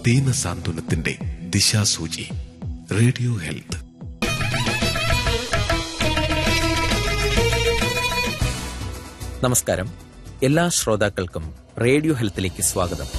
ദീനസാന്ത്വനത്തിന്റെ ദിശാസൂചി radio health നമസ്കാരം എല്ലാ ശ്രോതാക്കൾക്കും റേഡിയോ ഹെൽത്തിലേക്ക് സ്വാഗതം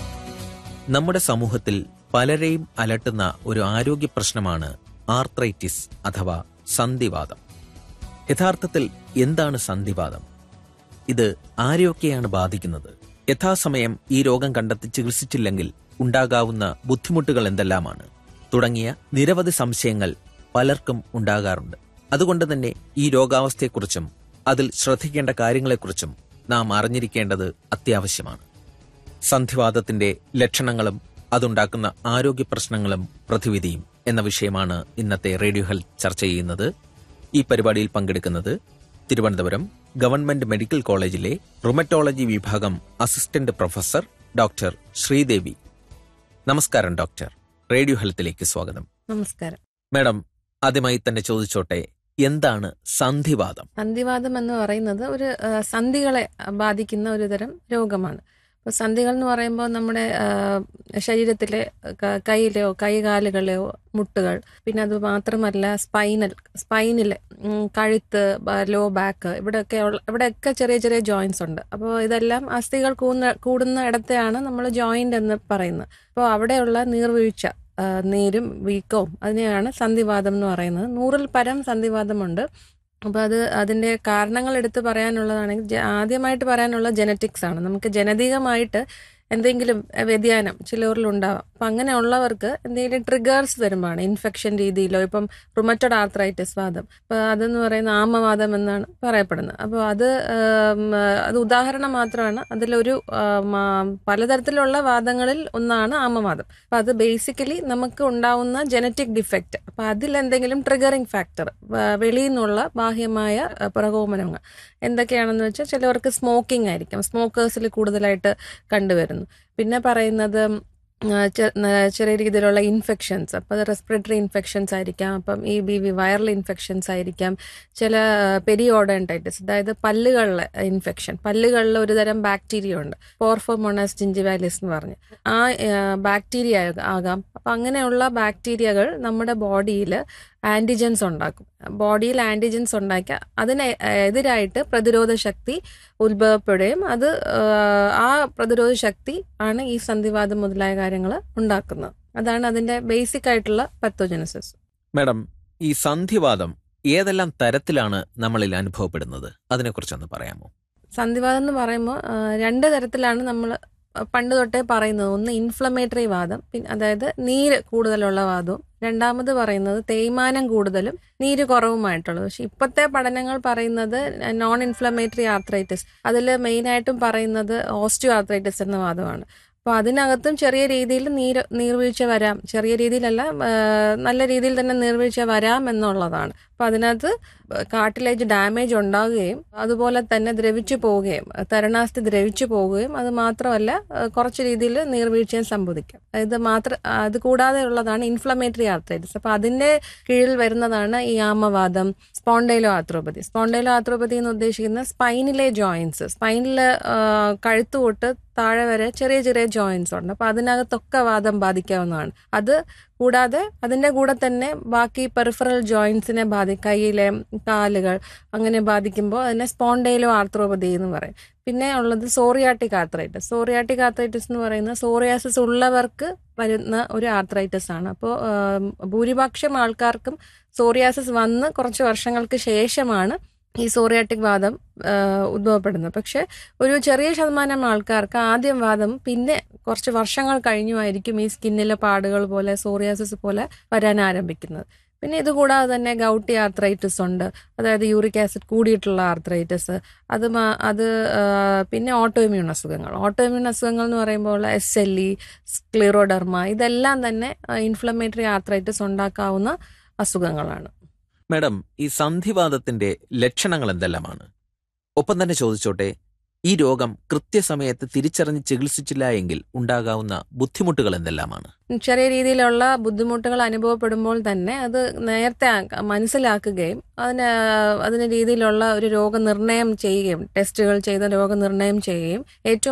നമ്മുടെ സമൂഹത്തിൽ പലരെയും അലട്ടുന്ന ഒരു ആരോഗ്യ പ്രശ്നമാണ് ആർത്രൈറ്റിസ് അഥവാ സന്ധിവാദം യഥാർത്ഥത്തിൽ എന്താണ് സന്ധിവാദം ഇത് ആരെയൊക്കെയാണ് ബാധിക്കുന്നത് യഥാസമയം ഈ രോഗം കണ്ടെത്തി ചികിത്സിച്ചില്ലെങ്കിൽ ഉണ്ടാകാവുന്ന ബുദ്ധിമുട്ടുകൾ എന്തെല്ലാമാണ് തുടങ്ങിയ നിരവധി സംശയങ്ങൾ പലർക്കും ഉണ്ടാകാറുണ്ട് അതുകൊണ്ട് തന്നെ ഈ രോഗാവസ്ഥയെക്കുറിച്ചും അതിൽ ശ്രദ്ധിക്കേണ്ട കാര്യങ്ങളെക്കുറിച്ചും നാം അറിഞ്ഞിരിക്കേണ്ടത് അത്യാവശ്യമാണ് സന്ധിവാദത്തിന്റെ ലക്ഷണങ്ങളും അതുണ്ടാക്കുന്ന ആരോഗ്യ പ്രശ്നങ്ങളും പ്രതിവിധിയും എന്ന വിഷയമാണ് ഇന്നത്തെ റേഡിയോ ഹെൽത്ത് ചർച്ച ചെയ്യുന്നത് ഈ പരിപാടിയിൽ പങ്കെടുക്കുന്നത് തിരുവനന്തപുരം ഗവൺമെന്റ് മെഡിക്കൽ കോളേജിലെ റുമറ്റോളജി വിഭാഗം അസിസ്റ്റന്റ് പ്രൊഫസർ ഡോക്ടർ ശ്രീദേവി നമസ്കാരം ഡോക്ടർ റേഡിയോ ഹെൽത്തിലേക്ക് സ്വാഗതം നമസ്കാരം മാഡം ആദ്യമായി തന്നെ ചോദിച്ചോട്ടെ എന്താണ് സന്ധിവാദം സന്ധിവാദം എന്ന് പറയുന്നത് ഒരു ആ, സന്ധികളെ ബാധിക്കുന്ന ഒരു തരം രോഗമാണ് അപ്പോൾ സന്ധികൾ എന്ന് പറയുമ്പോൾ നമ്മുടെ ആ, ശരീരത്തിലെ ക- കൈയിലെയോ കൈകാലുകളെയോ മുട്ടുകൾ പിന്നെ അത് മാത്രമല്ല സ്പൈനൽ സ്പൈനിലെ ഉം, കഴുത്ത് ബ- ലോ ബാക്ക് ഇവിടെയൊക്കെ ഉള്ള ഇവിടെയൊക്കെ ചെറിയ ചെറിയ ജോയിന്റ്സ് ഉണ്ട് അപ്പോൾ ഇതെല്ലാം അസ്ഥികൾ കൂടുന്ന കൂടുന്ന ഇടത്തെയാണ് നമ്മൾ ജോയിന്റ് എന്ന് പറയുന്നത് അപ്പോൾ അവിടെയുള്ള നീർവീഴ്ച ആ, നീരും വീക്കവും അതിനെയാണ് സന്ധിവാദം എന്ന് പറയുന്നത് നൂറിൽ പരം സന്ധിവാദമുണ്ട് അപ്പോൾ അത് അതിൻ്റെ കാരണങ്ങൾ എടുത്ത് പറയാനുള്ളതാണെങ്കിൽ ജ- ആദ്യമായിട്ട് പറയാനുള്ള ജനറ്റിക്സ് ആണ് നമുക്ക് ജനതികമായിട്ട് എന്തെങ്കിലും അഹ്, വ്യതിയാനം ചിലവരിൽ ഉണ്ടാവാം അപ്പം അങ്ങനെയുള്ളവർക്ക് എന്തെങ്കിലും ട്രിഗേഴ്സ് വരുമ്പോഴാണ് ഇൻഫെക്ഷൻ രീതിയിലോ ഇപ്പം റുമറ്റോഡ് ആർത്രൈറ്റിസ് വാദം അപ്പോൾ അതെന്ന് പറയുന്ന ആമവാദം എന്നാണ് പറയപ്പെടുന്നത് അപ്പോൾ അത് ആം, അത് ഉദാഹരണം മാത്രമാണ് അതിലൊരു ആം, ആ, പലതരത്തിലുള്ള വാദങ്ങളിൽ ഒന്നാണ് ആമവാദം അപ്പോൾ അത് ബേസിക്കലി നമുക്ക് ഉണ്ടാവുന്ന ജനറ്റിക് ഡിഫക്റ്റ് അപ്പോൾ അതിൽ എന്തെങ്കിലും ട്രിഗറിങ് ഫാക്ടർ വെളിയിൽ നിന്നുള്ള ബാഹ്യമായ ആ, പ്രകോപനങ്ങൾ എന്തൊക്കെയാണെന്ന് വെച്ചാൽ ചിലവർക്ക് സ്മോക്കിംഗ് ആയിരിക്കും സ്മോക്കേഴ്സിൽ കൂടുതലായിട്ട് കണ്ടുവരുന്നു പിന്നെ പറയുന്നത് ആ, ചെ- ന- ചെറിയ രീതിയിലുള്ള ഇൻഫെക്ഷൻസ് അപ്പോൾ അത് റെസ്പിറേറ്ററി ഇൻഫെക്ഷൻസ് ആയിരിക്കാം അപ്പം ഈ ബി വി വൈറൽ ഇൻഫെക്ഷൻസ് ആയിരിക്കാം ചില പെരിയോഡൻറ്റൈറ്റിസ് അതായത് പല്ലുകളിലെ ഇൻഫെക്ഷൻ പല്ലുകളിൽ ഒരു തരം ബാക്ടീരിയ ഉണ്ട് പോർഫോമോണസ് ജിഞ്ചിവാലിസ് എന്ന് പറഞ്ഞ് ആ ബാക്ടീരിയ ആകാം അപ്പം അങ്ങനെയുള്ള ബാക്ടീരിയകൾ നമ്മുടെ ബോഡിയിൽ ആൻറ്റിജൻസ് ഉണ്ടാക്കും ബോഡിയിൽ ആൻറ്റിജൻസ് ഉണ്ടാക്കി അതിന് എതിരായിട്ട് പ്രതിരോധ ശക്തി ഉത്ഭവപ്പെടുകയും അത് ആ, ആ പ്രതിരോധ ശക്തി ആണ് ഈ സന്ധിവാദം മുതലായ കാര്യങ്ങൾ ഉണ്ടാക്കുന്നത് അതാണ് അതിന്റെ ബേസിക് ആയിട്ടുള്ള പത്തോജനസിസ് മാഡം ഈ സന്ധിവാദം ഏതെല്ലാം തരത്തിലാണ് നമ്മളിൽ അനുഭവപ്പെടുന്നത് അതിനെക്കുറിച്ചൊന്ന് പറയാമോ സന്ധിവാദം എന്ന് പറയുമ്പോൾ ആ, രണ്ട് തരത്തിലാണ് നമ്മൾ പണ്ട് തൊട്ടേ പറയുന്നത് ഒന്ന് ഇൻഫ്ലമേറ്ററി വാദം പിന്നെ അതായത് നീര് കൂടുതലുള്ള വാദവും രണ്ടാമത് പറയുന്നത് തേയ്മാനം കൂടുതലും നീര് കുറവുമായിട്ടുള്ളത് പക്ഷെ ഇപ്പോഴത്തെ പഠനങ്ങൾ പറയുന്നത് നോൺ ഇൻഫ്ലമേറ്ററി ആർത്രൈറ്റിസ് അതിൽ മെയിനായിട്ടും പറയുന്നത് ഓസ്റ്റിയോ ആർത്രൈറ്റിസ് എന്ന വാദമാണ് അപ്പോൾ അതിനകത്തും ചെറിയ രീതിയിൽ നീര് നീർവീഴ്ച വരാം ചെറിയ രീതിയിലല്ല ആ, നല്ല രീതിയിൽ തന്നെ നീർവീഴ്ച വരാം എന്നുള്ളതാണ് അപ്പോൾ അതിനകത്ത് കാർട്ടിലേജ് ഡാമേജ് ഉണ്ടാകുകയും അതുപോലെ തന്നെ ദ്രവിച്ചു പോവുകയും തരണാസ്ഥി ദ്രവിച്ചു പോവുകയും അത് മാത്രമല്ല ആ, കുറച്ച് രീതിയിൽ നീർവീഴ്ചയും സംഭവിക്കാം ഇത് മാത്രം അത് കൂടാതെ ഉള്ളതാണ് ഇൻഫ്ലമേറ്ററി ആർത്രൈറ്റിസ് അപ്പോൾ അതിൻ്റെ കീഴിൽ വരുന്നതാണ് ഈ ആമവാദം സ്പോണ്ടൈലോ ആർത്രോപതി സ്പോണ്ടൈലോ ആർത്രോപതി എന്ന് ഉദ്ദേശിക്കുന്ന സ്പൈനിലെ ജോയിൻസ് സ്പൈനിൽ കഴുത്ത് തൊട്ട് താഴെ വരെ ചെറിയ ചെറിയ ജോയിൻസ് ഉണ്ട് അപ്പോൾ അതിനകത്തൊക്കെ വാദം ബാധിക്കാവുന്നതാണ് അത് കൂടാതെ അതിൻ്റെ കൂടെ തന്നെ ബാക്കി പെറിഫറൽ ജോയിൻസിനെ ബാധി കൈയിലെ കാലുകൾ അങ്ങനെ ബാധിക്കുമ്പോൾ അതിനെ സ്പോണ്ടൈലോ ആർത്രോപതി എന്ന് പറയും പിന്നെ ഉള്ളത് സോറിയാട്ടിക് ആർത്രൈറ്റിസ് സോറിയാട്ടിക് ആർത്രൈറ്റിസ് എന്ന് പറയുന്നത് സോറിയാസിസ് ഉള്ളവർക്ക് വരുന്ന ഒരു ആർത്രൈറ്റിസ് ആണ് അപ്പോൾ ഭൂരിപക്ഷം ആൾക്കാർക്കും സോറിയാസിസ് വന്ന് കുറച്ച് വർഷങ്ങൾക്ക് ശേഷമാണ് ഈ സോറിയാട്ടിക് വാദം ആ, ഉദ്ഭവപ്പെടുന്നത് പക്ഷെ ഒരു ചെറിയ ശതമാനം ആൾക്കാർക്ക് ആദ്യം വാദം പിന്നെ കുറച്ച് വർഷങ്ങൾ കഴിഞ്ഞുമായിരിക്കും ഈ സ്കിന്നിലെ പാടുകൾ പോലെ സോറിയാസിസ് പോലെ വരാൻ ആരംഭിക്കുന്നത് പിന്നെ ഇത് കൂടാതെ തന്നെ ഗൗട്ടി ആർത്രൈറ്റിസ് ഉണ്ട് അതായത് യൂറിക് ആസിഡ് കൂടിയിട്ടുള്ള ആർത്രൈറ്റിസ് അത് മാ- അത് ആ, പിന്നെ ഓട്ടോഇമ്യൂൺ അസുഖങ്ങൾ ഓട്ടോഇമ്യൂൺ അസുഖങ്ങൾ എന്ന് പറയുമ്പോൾ എസ് എൽ ഇ സ്ക്ലിറോഡർമ ഇതെല്ലാം തന്നെ ഇൻഫ്ലമേറ്ററി ആർത്രൈറ്റിസ് ഉണ്ടാക്കാവുന്ന അസുഖങ്ങളാണ് മാഡം ഈ സന്ധിവാദത്തിന്റെ ലക്ഷണങ്ങൾ എന്തെല്ലാമാണ് ഒപ്പം തന്നെ ചോദിച്ചോട്ടെ ഈ രോഗം കൃത്യസമയത്ത് തിരിച്ചറിഞ്ഞ് ചികിത്സിച്ചില്ല എങ്കിൽ ഉണ്ടാകാവുന്ന ബുദ്ധിമുട്ടുകൾ എന്തെല്ലാമാണ് ചെറിയ രീതിയിലുള്ള ബുദ്ധിമുട്ടുകൾ അനുഭവപ്പെടുമ്പോൾ തന്നെ അത് നേരത്തെ ആക്ക- മനസ്സിലാക്കുകയും അതിന് അതിന് രീതിയിലുള്ള ഒരു രോഗനിർണയം ചെയ്യുകയും ടെസ്റ്റുകൾ ചെയ്ത് രോഗനിർണയം ചെയ്യുകയും ഏറ്റവും